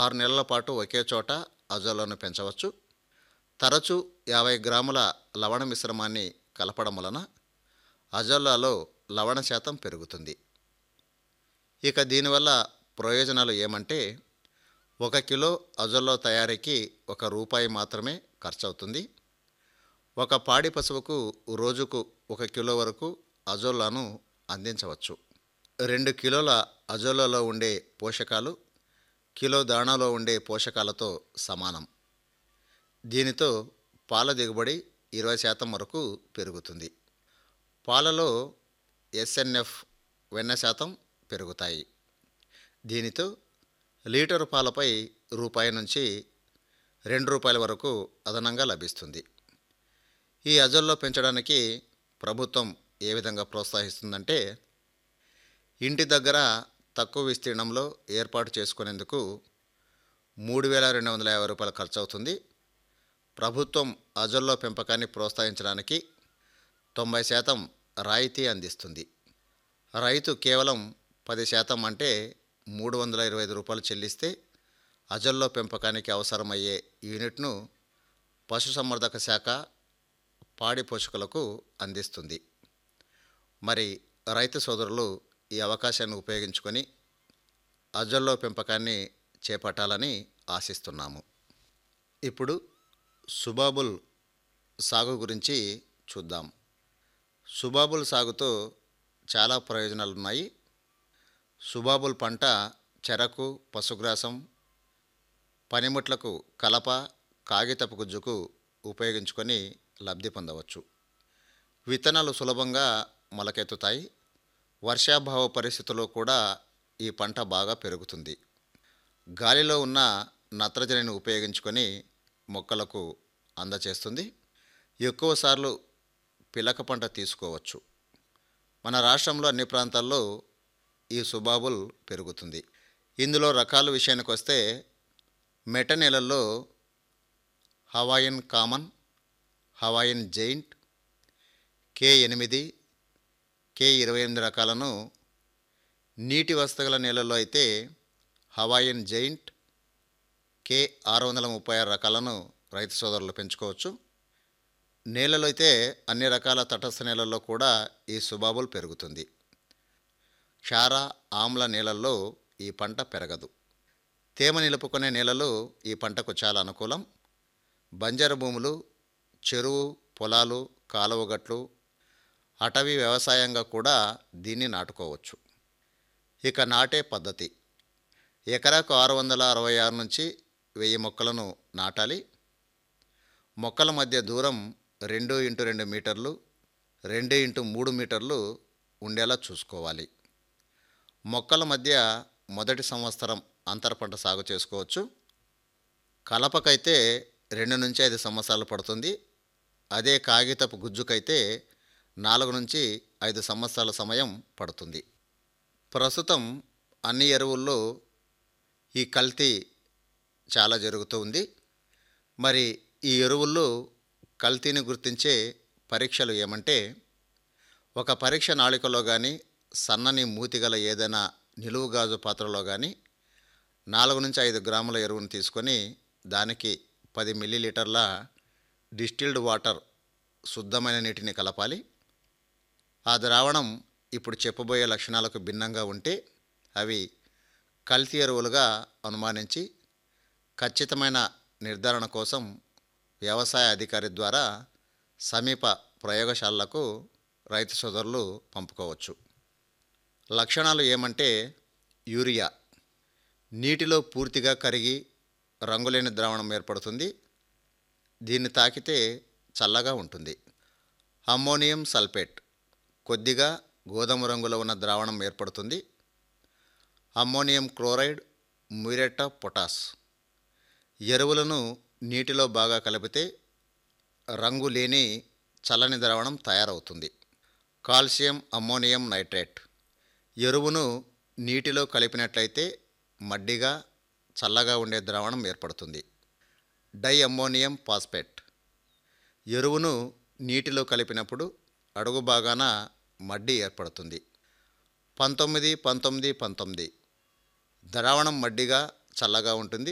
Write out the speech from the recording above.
ఆరు నెలల పాటు ఒకే చోట అజోలాను పెంచవచ్చు తరచూ యాభై గ్రాముల లవణ మిశ్రమాన్ని కలపడం వలన అజోలాలో లవణ శాతం పెరుగుతుంది ఇక దీనివల్ల ప్రయోజనాలు ఏమంటే ఒక కిలో అజొల్లో తయారీకి ఒక రూపాయి మాత్రమే ఖర్చవుతుంది ఒక పాడి పశువుకు రోజుకు ఒక కిలో వరకు అజోలాను అందించవచ్చు రెండు కిలోల అజోలాలో ఉండే పోషకాలు కిలో దాణాలో ఉండే పోషకాలతో సమానం దీనితో పాల దిగుబడి ఇరవై శాతం వరకు పెరుగుతుంది పాలలో ఎస్ఎన్ఎఫ్ వెన్న శాతం పెరుగుతాయి దీనితో లీటరు పాలపై రూపాయి నుంచి రెండు రూపాయల వరకు అదనంగా లభిస్తుంది ఈ అజల్లో పెంచడానికి ప్రభుత్వం ఏ విధంగా ప్రోత్సహిస్తుందంటే ఇంటి దగ్గర తక్కువ విస్తీర్ణంలో ఏర్పాటు చేసుకునేందుకు మూడు వేల రెండు వందల యాభై రూపాయలు ఖర్చు అవుతుంది ప్రభుత్వం అజల్లో పెంపకాన్ని ప్రోత్సహించడానికి తొంభై శాతం రాయితీ అందిస్తుంది రైతు కేవలం పది శాతం అంటే మూడు వందల ఇరవై ఐదు రూపాయలు చెల్లిస్తే అజల్లో పెంపకానికి అవసరమయ్యే యూనిట్ను పశుసంవర్ధక శాఖ పాడి పోషకులకు అందిస్తుంది మరి రైతు సోదరులు ఈ అవకాశాన్ని ఉపయోగించుకొని అజల్లో పెంపకాన్ని చేపట్టాలని ఆశిస్తున్నాము ఇప్పుడు సుబాబుల్ సాగు గురించి చూద్దాం సుబాబుల్ సాగుతో చాలా ప్రయోజనాలు ఉన్నాయి సుబాబుల్ పంట చెరకు పశుగ్రాసం పనిముట్లకు కలప కాగితపు గుజ్జుకు ఉపయోగించుకొని లబ్ధి పొందవచ్చు విత్తనాలు సులభంగా మొలకెత్తుతాయి వర్షాభావ పరిస్థితుల్లో కూడా ఈ పంట బాగా పెరుగుతుంది గాలిలో ఉన్న నత్రజనిని ఉపయోగించుకొని మొక్కలకు అందచేస్తుంది ఎక్కువసార్లు పిలక పంట తీసుకోవచ్చు మన రాష్ట్రంలో అన్ని ప్రాంతాల్లో ఈ సుబాబుల్ పెరుగుతుంది ఇందులో రకాల విషయానికి వస్తే మెట నెలల్లో Hawaiian common Hawaiian giant K ఎనిమిది కే ఇరవై ఎనిమిది రకాలను నీటి వస్తగల నేలల్లో అయితే హవాయన్ జైంట్ కే ఆరు వందల ముప్పై ఆరు రకాలను రైతు సోదరులు పెంచుకోవచ్చు నేలలో అయితే అన్ని రకాల తటస్థ నేలల్లో కూడా ఈ సుబాబుల్ పెరుగుతుంది క్షార ఆమ్ల నేలల్లో ఈ పంట పెరగదు తేమ నిలుపుకునే నేలలు ఈ పంటకు చాలా అనుకూలం బంజరు భూములు చెరువు పొలాలు కాలువగట్లు అటవీ వ్యవసాయంగా కూడా దీన్ని నాటుకోవచ్చు ఇక నాటే పద్ధతి ఎకరాకు ఆరు వందల అరవై ఆరు నుంచి వెయ్యి మొక్కలను నాటాలి మొక్కల మధ్య దూరం రెండు ఇంటూ రెండు మీటర్లు రెండు ఇంటూ మూడు మీటర్లు ఉండేలా చూసుకోవాలి మొక్కల మధ్య మొదటి సంవత్సరం అంతర పంట సాగు చేసుకోవచ్చు కలపకైతే రెండు నుంచి ఐదు సంవత్సరాలు పడుతుంది అదే కాగితపు గుజ్జుకైతే నాలుగు నుంచి ఐదు సంవత్సరాల సమయం పడుతుంది ప్రస్తుతం అన్ని ఎరువుల్లో ఈ కల్తీ చాలా జరుగుతూ ఉంది మరి ఈ ఎరువుల్లో కల్తీని గుర్తించే పరీక్షలు ఏమంటే ఒక పరీక్ష నాళికలో కానీ సన్నని మూతిగల ఏదైనా నిలువు గాజు పాత్రలో కానీ నాలుగు నుంచి ఐదు గ్రాముల ఎరువును తీసుకొని దానికి పది మిల్లీలీటర్ల డిస్టిల్డ్ వాటర్ శుద్ధమైన నీటిని కలపాలి ఆ ద్రావణం ఇప్పుడు చెప్పబోయే లక్షణాలకు భిన్నంగా ఉంటే అవి కల్తీ ఎరువులుగా అనుమానించి ఖచ్చితమైన నిర్ధారణ కోసం వ్యవసాయ అధికారి ద్వారా సమీప ప్రయోగశాలలకు రైతు సోదరులు పంపుకోవచ్చు లక్షణాలు ఏమంటే యూరియా నీటిలో పూర్తిగా కరిగి రంగులేని ద్రావణం ఏర్పడుతుంది దీన్ని తాకితే చల్లగా ఉంటుంది అమ్మోనియం సల్ఫేట్ కొద్దిగా గోధుమ రంగులో ఉన్న ద్రావణం ఏర్పడుతుంది ammonium chloride muriate of potash ఎరువులను నీటిలో బాగా కలిపితే రంగు లేని చల్లని ద్రావణం తయారవుతుంది కాల్షియం అమ్మోనియం నైట్రేట్ ఎరువును నీటిలో కలిపినట్లయితే మడ్డిగా చల్లగా ఉండే ద్రావణం ఏర్పడుతుంది డై అమ్మోనియం ఫాస్ఫేట్ ఎరువును నీటిలో కలిపినప్పుడు అడుగు భాగాన మడ్డి ఏర్పడుతుంది పంతొమ్మిది పంతొమ్మిది పంతొమ్మిది ద్రావణం మడ్డిగా చల్లగా ఉంటుంది